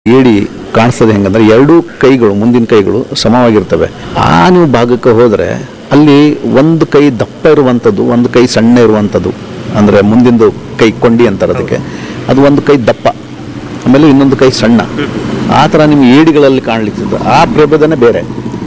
ಏಡಿ ಕಾಣಿಸ್ತದೆ ಹೆಂಗಂದ್ರೆ ಎರಡೂ ಕೈಗಳು ಮುಂದಿನ ಕೈಗಳು ಸಮವಾಗಿರ್ತವೆ ಆ ನೀವು ಭಾಗಕ್ಕೆ ಹೋದರೆ ಅಲ್ಲಿ ಒಂದು ಕೈ ದಪ್ಪ ಇರುವಂಥದ್ದು ಒಂದು ಕೈ ಸಣ್ಣ ಇರುವಂಥದ್ದು ಅಂದರೆ ಮುಂದಿಂದು ಕೈ ಕೊಂಡಿ ಅಂತಾರೆ ಅದಕ್ಕೆ ಅದು ಒಂದು ಕೈ ದಪ್ಪ ಆಮೇಲೆ ಇನ್ನೊಂದು ಕೈ ಸಣ್ಣ ಆ ಥರ ನಿಮ್ಗೆ ಏಡಿಗಳಲ್ಲಿ ಕಾಣಲಿಕ್ಕೆ ಆ ಪ್ರಭೇದನೇ ಬೇರೆ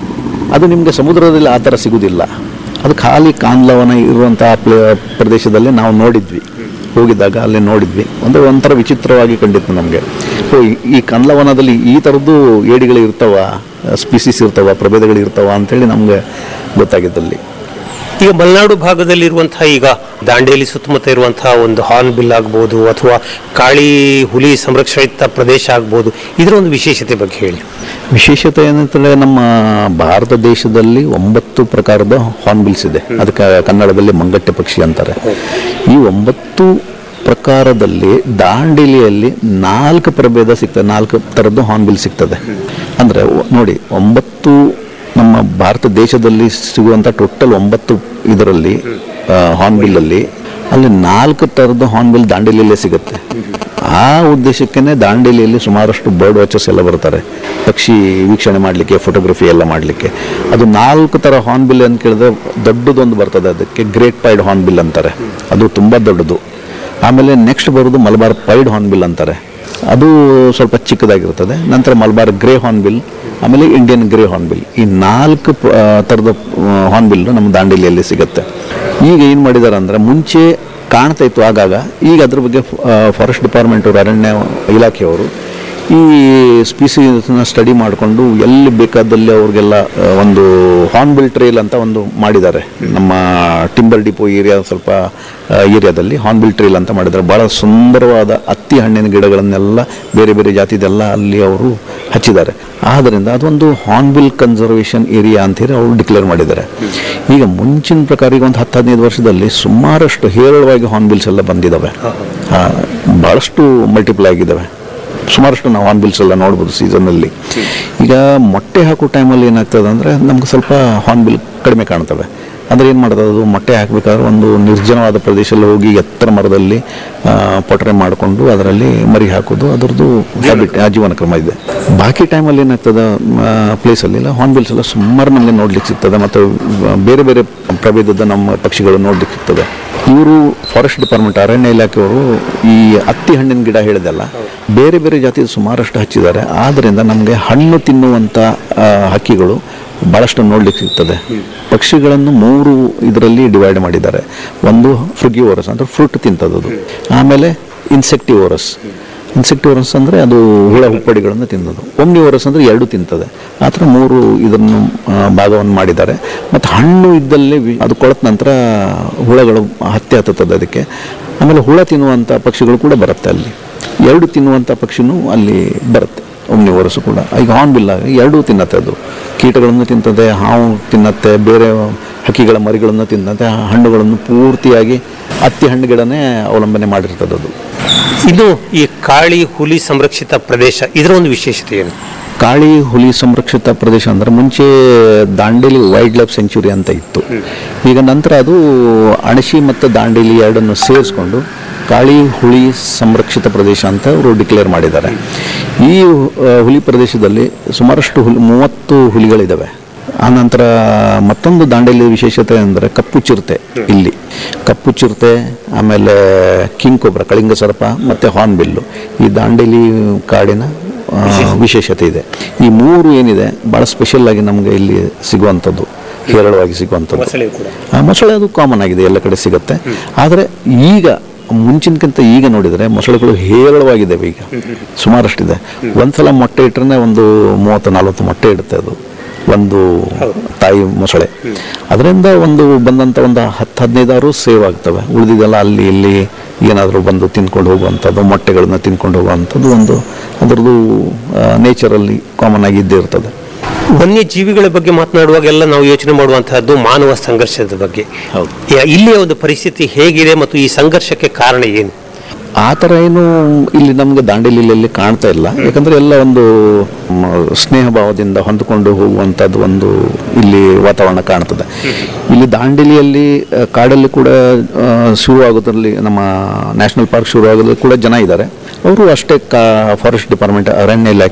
ಅದು ನಿಮಗೆ ಸಮುದ್ರದಲ್ಲಿ ಆ ಥರ ಸಿಗುವುದಿಲ್ಲ ಅದು ಖಾಲಿ ಕಾನ್ಲವನ ಇರುವಂಥ ಪ್ಲೇ ಪ್ರದೇಶದಲ್ಲಿ ನಾವು ನೋಡಿದ್ವಿ ಹೋಗಿದ್ದಾಗ ಅಲ್ಲಿ ನೋಡಿದ್ವಿ ಒಂದು ಒಂಥರ ವಿಚಿತ್ರವಾಗಿ ಕಂಡಿತ್ತು ನಮಗೆ ಓ ಈ- ಈ ಕನ್ಲವನದಲ್ಲಿ ಈ ಥರದ್ದು ಏಡಿಗಳು ಇರ್ತಾವ ಸ್ಪೀಸೀಸ್ ಇರ್ತಾವ ಪ್ರಭೇದಗಳು ಇರ್ತಾವ ಅಂತೇಳಿ ನಮಗೆ ಗೊತ್ತಾಗಿದ್ದಲ್ಲಿ ಈಗ ಮಲೆನಾಡು ಭಾಗದಲ್ಲಿ ಇರುವಂತಹ ಈಗ ದಾಂಡೇಲಿ ಸುತ್ತಮುತ್ತ ಇರುವಂತಹ ಒಂದು ಹಾರ್ನ್ ಬಿಲ್ ಆಗ್ಬೋದು ಅಥವಾ ಕಾಳಿ ಹುಲಿ ಸಂರಕ್ಷಿತ ಪ್ರದೇಶ ಆಗ್ಬೋದು ಇದರ ಒಂದು ವಿಶೇಷತೆ ಬಗ್ಗೆ ಹೇಳಿ ವಿಶೇಷತೆ ಏನಂತಂದ್ರೆ ನಮ್ಮ ಭಾರತ ದೇಶದಲ್ಲಿ ಒಂಬತ್ತು ಪ್ರಕಾರದ ಹಾರ್ನ್ಬಿಲ್ಸ್ ಇದೆ ಅದಕ್ಕೆ ಕನ್ನಡದಲ್ಲಿ ಮಂಗಟ್ಟೆ ಪಕ್ಷಿ ಅಂತಾರೆ ಈ ಒಂಬತ್ತು ಪ್ರಕಾರದಲ್ಲಿ ದಾಂಡೇಲಿಯಲ್ಲಿ ನಾಲ್ಕು ಪ್ರಭೇದ ಸಿಗ್ತದೆ ನಾಲ್ಕು ಥರದ್ದು ಹಾರ್ನ್ಬಿಲ್ ಸಿಗ್ತದೆ ಅಂದರೆ ನೋಡಿ ಒಂಬತ್ತು ನಮ್ಮ ಭಾರತ ದೇಶದಲ್ಲಿ ಸಿಗುವಂಥ ಟೋಟಲ್ ಒಂಬತ್ತು ಇದರಲ್ಲಿ ಹಾರ್ನ್ಬಿಲ್ಲಲ್ಲಿ ಅಲ್ಲಿ ನಾಲ್ಕು ಥರದ ಹಾರ್ನ್ಬಿಲ್ ದಾಂಡೇಲಿಯಲ್ಲೇ ಸಿಗುತ್ತೆ ಆ ಉದ್ದೇಶಕ್ಕೇ ದಾಂಡೇಲಿಯಲ್ಲಿ ಸುಮಾರಷ್ಟು ಬರ್ಡ್ ವಾಚರ್ಸ್ ಎಲ್ಲ ಬರ್ತಾರೆ ಪಕ್ಷಿ ವೀಕ್ಷಣೆ ಮಾಡಲಿಕ್ಕೆ ಫೋಟೋಗ್ರಫಿ ಎಲ್ಲ ಮಾಡಲಿಕ್ಕೆ ಅದು ನಾಲ್ಕು ಥರ ಹಾರ್ನ್ಬಿಲ್ ಅಂತ ಕೇಳಿದ್ರೆ ದೊಡ್ಡದೊಂದು ಬರ್ತದೆ ಅದಕ್ಕೆ ಗ್ರೇಟ್ ಪೈಡ್ ಹಾರ್ನ್ಬಿಲ್ ಅಂತಾರೆ ಅದು ತುಂಬ ದೊಡ್ಡದು ಆಮೇಲೆ ನೆಕ್ಸ್ಟ್ ಬರೋದು ಮಲಬಾರ್ ಪೈಡ್ ಹಾರ್ನ್ಬಿಲ್ ಅಂತಾರೆ ಅದು ಸ್ವಲ್ಪ ಚಿಕ್ಕದಾಗಿರ್ತದೆ ನಂತರ ಮಲಬಾರ್ ಗ್ರೇ ಹಾರ್ನ್ಬಿಲ್ ಆಮೇಲೆ ಇಂಡಿಯನ್ ಗ್ರೇ ಹಾರ್ನ್ಬಿಲ್ ಈ ನಾಲ್ಕು ಪ- ಆ, ಥರದ ಹಾರ್ನ್ಬಿಲ್ ನಮ್ಮ ದಾಂಡೇಲಿಯಲ್ಲಿ ಸಿಗುತ್ತೆ ಈಗ ಏನು ಮಾಡಿದ್ದಾರೆ ಅಂದರೆ ಮುಂಚೆ ಕಾಣ್ತಾ ಇತ್ತು ಆಗಾಗ ಈಗ ಅದ್ರ ಬಗ್ಗೆ ಫಾರೆಸ್ಟ್ ಡಿಪಾರ್ಟ್ಮೆಂಟ್ ಅವರು ಅರಣ್ಯ ಇಲಾಖೆಯವರು ಈ ಸ್ಪೀಸೀಸ್ನ ಸ್ಟಡಿ ಮಾಡಿಕೊಂಡು ಎಲ್ಲಿ ಬೇಕಾದಲ್ಲಿ ಅವ್ರಿಗೆಲ್ಲ ಆ, ಒಂದು ಹಾರ್ನ್ಬಿಲ್ ಟ್ರೇಲ್ ಅಂತ ಒಂದು ಮಾಡಿದ್ದಾರೆ ನಮ್ಮ ಟಿಂಬರ್ ಡಿಪೋ ಏರಿಯಾ ಸ್ವಲ್ಪ ಏರಿಯಾದಲ್ಲಿ ಹಾರ್ನ್ಬಿಲ್ ಟ್ರೇಲ್ ಅಂತ ಮಾಡಿದ್ದಾರೆ ಭಾಳ ಸುಂದರವಾದ ಹತ್ತಿ ಹಣ್ಣಿನ ಗಿಡಗಳನ್ನೆಲ್ಲ ಬೇರೆ ಬೇರೆ ಜಾತಿದೆಲ್ಲ ಅಲ್ಲಿ ಅವರು ಹಚ್ಚಿದ್ದಾರೆ ಆದ್ದರಿಂದ ಅದೊಂದು ಹಾರ್ನ್ಬಿಲ್ ಕನ್ಸರ್ವೇಷನ್ ಏರಿಯಾ ಅಂತೇಳಿ ಅವರು ಡಿಕ್ಲೇರ್ ಮಾಡಿದ್ದಾರೆ ಈಗ ಮುಂಚಿನ ಪ್ರಕಾರ ಈಗ ಒಂದು ಹತ್ತು ಹದಿನೈದು ವರ್ಷದಲ್ಲಿ ಸುಮಾರಷ್ಟು ಹೇರಳವಾಗಿ ಹಾರ್ನ್ಬಿಲ್ಸ್ ಎಲ್ಲ ಬಂದಿದ್ದಾವೆ ಆ, ಭಾಳಷ್ಟು ಮಲ್ಟಿಪ್ಲೈ ಆಗಿದ್ದಾವೆ ಸುಮಾರಷ್ಟು ನಾವು ಹಾರ್ನ್ಬಿಲ್ಸ್ ಎಲ್ಲ ನೋಡ್ಬೋದು ಸೀಸನಲ್ಲಿ ಈಗ ಮೊಟ್ಟೆ ಹಾಕೋ ಟೈಮಲ್ಲಿ ಏನಾಗ್ತದೆ ಅಂದರೆ ನಮ್ಗೆ ಸ್ವಲ್ಪ ಹಾರ್ನ್ಬಿಲ್ ಕಡಿಮೆ ಕಾಣ್ತವೆ ಅಂದರೆ ಏನು ಮಾಡ್ತದೆ ಅದು ಮೊಟ್ಟೆ ಹಾಕಬೇಕಾದ್ರೆ ಒಂದು ನಿರ್ಜನವಾದ ಪ್ರದೇಶದಲ್ಲಿ ಹೋಗಿ ಎತ್ತರ ಮರದಲ್ಲಿ ಆ, ಪೊಟರೆ ಮಾಡಿಕೊಂಡು ಅದರಲ್ಲಿ ಮರಿ ಹಾಕೋದು ಅದರದ್ದು ಹ್ಯಾಬಿಟ್ ಆ ಜೀವನ ಕ್ರಮ ಇದೆ ಬಾಕಿ ಟೈಮಲ್ಲಿ ಏನಾಗ್ತದೆ ಪ್ಲೇಸಲ್ಲಿ ಎಲ್ಲ ಹಾರ್ನ್ಬಿಲ್ಸ್ ಎಲ್ಲ ಸುಮಾರು ನಮಗೆ ನೋಡ್ಲಿಕ್ಕೆ ಸಿಗ್ತದೆ ಮತ್ತು ಬೇರೆ ಬೇರೆ ಪ್ರಭೇದದ ನಮ್ಮ ಪಕ್ಷಿಗಳು ನೋಡ್ಲಿಕ್ಕೆ ಸಿಗ್ತದೆ ಇವರು ಫಾರೆಸ್ಟ್ ಡಿಪಾರ್ಟ್ಮೆಂಟ್ ಅರಣ್ಯ ಇಲಾಖೆಯವರು ಈ ಹತ್ತಿ ಹಣ್ಣಿನ ಗಿಡ ಹೇಳಿದೆಲ್ಲ ಬೇರೆ ಬೇರೆ ಜಾತಿಯ ಸುಮಾರಷ್ಟು ಹಚ್ಚಿದ್ದಾರೆ ಆದ್ದರಿಂದ ನಮಗೆ ಹಣ್ಣು ತಿನ್ನುವಂಥ ಆ, ಹಕ್ಕಿಗಳು ಭಾಳಷ್ಟು ನೋಡ್ಲಿಕ್ಕೆ ಸಿಗ್ತದೆ ಪಕ್ಷಿಗಳನ್ನು ಮೂರು ಇದರಲ್ಲಿ ಡಿವೈಡ್ ಮಾಡಿದ್ದಾರೆ ಒಂದು ಫ್ರುಗಿವೋರಸ್ ಅಂದರೆ ಫ್ರೂಟ್ ತಿಂತದದು ಆಮೇಲೆ ಇನ್ಸೆಕ್ಟಿವೋರಸ್ ಇನ್ಸೆಕ್ಟಿವೋರಸ್ ಅಂದರೆ ಅದು ಹುಳ ಹುಪ್ಪಡಿಗಳನ್ನು ತಿನ್ನೋದು ಒಮ್ನಿವೋರಸ್ ಅಂದರೆ ಎರಡು ತಿಂತದೆ ಆ ಥರ ಮೂರು ಇದನ್ನು ಆ, ಭಾಗವನ್ನು ಮಾಡಿದ್ದಾರೆ ಮತ್ತು ಹಣ್ಣು ಇದ್ದಲ್ಲಿ ವಿ- ಅದು ಕೊಳತ ನಂತರ ಹುಳಗಳು ಹತ್ಯೆ ಹತ್ತುತ್ತದೆ ಅದಕ್ಕೆ ಆಮೇಲೆ ಹುಳ ತಿನ್ನುವಂಥ ಪಕ್ಷಿಗಳು ಕೂಡ ಬರುತ್ತೆ ಅಲ್ಲಿ ಎರಡು ತಿನ್ನುವಂಥ ಪಕ್ಷಿನೂ ಅಲ್ಲಿ ಬರುತ್ತೆ ಒಮ್ನಿವೋರಸ್ ಕೂಡ ಈಗ ಹಾರ್ನ್ಬಿಲ್ ಆಗಿ ಎರಡೂ ತಿನ್ನತ್ತೆ ಅದು ಕೀಟಗಳನ್ನು ತಿಂತದೆ ಹಾವು ತಿನ್ನತ್ತೆ ಬೇರೆ ಹಕ್ಕಿಗಳ ಮರಿಗಳನ್ನು ತಿನ್ನತ್ತೆ ಹಣ್ಣುಗಳನ್ನು ಪೂರ್ತಿಯಾಗಿ ಹತ್ತಿ ಹಣ್ಣು ಗಿಡನೇ ಅವಲಂಬನೆ ಮಾಡಿರ್ತದೆ ಅದು ಇದು ಈ ಕಾಳಿ ಹುಲಿ ಸಂರಕ್ಷಿತ ಪ್ರದೇಶ ಇದರ ಒಂದು ವಿಶೇಷತೆ ಏನು ಕಾಳಿ ಹುಲಿ ಸಂರಕ್ಷಿತ ಪ್ರದೇಶ ಅಂದ್ರೆ ಮುಂಚೆ ದಾಂಡೇಲಿ ವೈಲ್ಡ್ ಲೈಫ್ ಸೆಂಚುರಿ ಅಂತ ಇತ್ತು ಈಗ ನಂತರ ಅದು ಅಣಶಿ ಮತ್ತು ದಾಂಡೇಲಿ ಎರಡನ್ನು ಸೇರಿಸ್ಕೊಂಡು ಕಾಳಿ ಹುಲಿ ಸಂರಕ್ಷಿತ ಪ್ರದೇಶ ಅಂತ ಅವರು ಡಿಕ್ಲೇರ್ ಮಾಡಿದ್ದಾರೆ ಈ ಆ, ಹುಲಿ ಪ್ರದೇಶದಲ್ಲಿ ಸುಮಾರಷ್ಟು ಹುಲಿ ಮೂವತ್ತು ಹುಲಿಗಳಿದ್ದಾವೆ ಆನಂತರ ಮತ್ತೊಂದು ದಾಂಡೇಲಿ ವಿಶೇಷತೆ ಅಂದರೆ ಕಪ್ಪು ಚಿರತೆ ಇಲ್ಲಿ ಕಪ್ಪು ಚಿರತೆ ಆಮೇಲೆ ಕಿಂಗ್ ಕೊಬ್ರ ಕಳಿಂಗ ಸರ್ಪ ಮತ್ತು ಹಾರ್ನ್ಬಿಲ್ಲು ಈ ದಾಂಡೇಲಿ ಕಾಡಿನ ಆ, ವಿಶೇಷತೆ ಇದೆ ಈ ಮೂರು ಏನಿದೆ ಭಾಳ ಸ್ಪೆಷಲ್ ಆಗಿ ನಮಗೆ ಇಲ್ಲಿ ಸಿಗುವಂಥದ್ದು ಹೇರಳವಾಗಿ ಸಿಗುವಂಥದ್ದು ಆ, ಮೊಸಳೆ ಅದು ಕಾಮನ್ ಆಗಿದೆ ಎಲ್ಲ ಕಡೆ ಸಿಗುತ್ತೆ ಆದರೆ ಈಗ ಮುಂಚಿನಕ್ಕಿಂತ ಈಗ ನೋಡಿದರೆ ಮೊಸಳೆಗಳು ಹೇರಳವಾಗಿದ್ದಾವೆ ಈಗ ಸುಮಾರಷ್ಟಿದೆ ಒಂದ್ಸಲ ಮೊಟ್ಟೆ ಇಟ್ಟರೆ ಒಂದು ಮೂವತ್ತು ನಲ್ವತ್ತು ಮೊಟ್ಟೆ ಇಡುತ್ತೆ ಅದು ಒಂದು ತಾಯಿ ಮೊಸಳೆ ಅದರಿಂದ ಒಂದು ಬಂದಂಥ ಒಂದು ಹತ್ತು ಹದಿನೈದಾರು ಸೇವ್ ಆಗ್ತವೆ ಉಳಿದಿದ್ದೆಲ್ಲ ಅಲ್ಲಿ ಇಲ್ಲಿ ಏನಾದರೂ ಬಂದು ತಿನ್ಕೊಂಡು ಹೋಗುವಂಥದ್ದು ಮೊಟ್ಟೆಗಳನ್ನ ತಿನ್ಕೊಂಡು ಹೋಗುವಂಥದ್ದು ಒಂದು ಅದರದ್ದು ನೇಚರಲ್ಲಿ ಕಾಮನ್ ಆಗಿ ಇದ್ದೇ ಇರ್ತದೆ ವನ್ಯ ಜೀವಿಗಳ ಬಗ್ಗೆ ಮಾತನಾಡುವಾಗೆಲ್ಲ ನಾವು ಯೋಚನೆ ಮಾಡುವಂತಹದ್ದು ಮಾನವ ಸಂಘರ್ಷದ ಬಗ್ಗೆ ಹೌದು. ಯ- ಇಲ್ಲಿಯ ಒಂದು ಪರಿಸ್ಥಿತಿ ಹೇಗಿದೆ ಮತ್ತು ಈ ಸಂಘರ್ಷಕ್ಕೆ ಕಾರಣ ಏನು ಆ ಥರ ಏನು ಇಲ್ಲಿ ನಮಗೆ ದಾಂಡೇಲಿಯಲ್ಲಿ ಕಾಣ್ತಾ ಇಲ್ಲ ಯಾಕಂದ್ರೆ ಎಲ್ಲ ಒಂದು ಮ, ಸ್ನೇಹ ಭಾವದಿಂದ ಹೊಂದಿಕೊಂಡು ಹೋಗುವಂಥದ್ದು ಒಂದು ಇಲ್ಲಿ ವಾತಾವರಣ ಕಾಣ್ತದೆ ಇಲ್ಲಿ ದಾಂಡೇಲಿಯಲ್ಲಿ ಆ, ಕಾಡಲ್ಲಿ ಕೂಡ ಆ, ಶುರುವಾಗೋದ್ರಲ್ಲಿ ನಮ್ಮ ನ್ಯಾಷನಲ್ ಪಾರ್ಕ್ ಶುರುವಾಗೋದ್ರಲ್ಲಿ ಕೂಡ ಜನ ಇದ್ದಾರೆ ಅವರು ಅಷ್ಟೇ ಕಾ ಫಾರೆಸ್ಟ್ ಡಿಪಾರ್ಟ್ಮೆಂಟ್ ಅರಣ್ಯ ಇಲಾಖೆ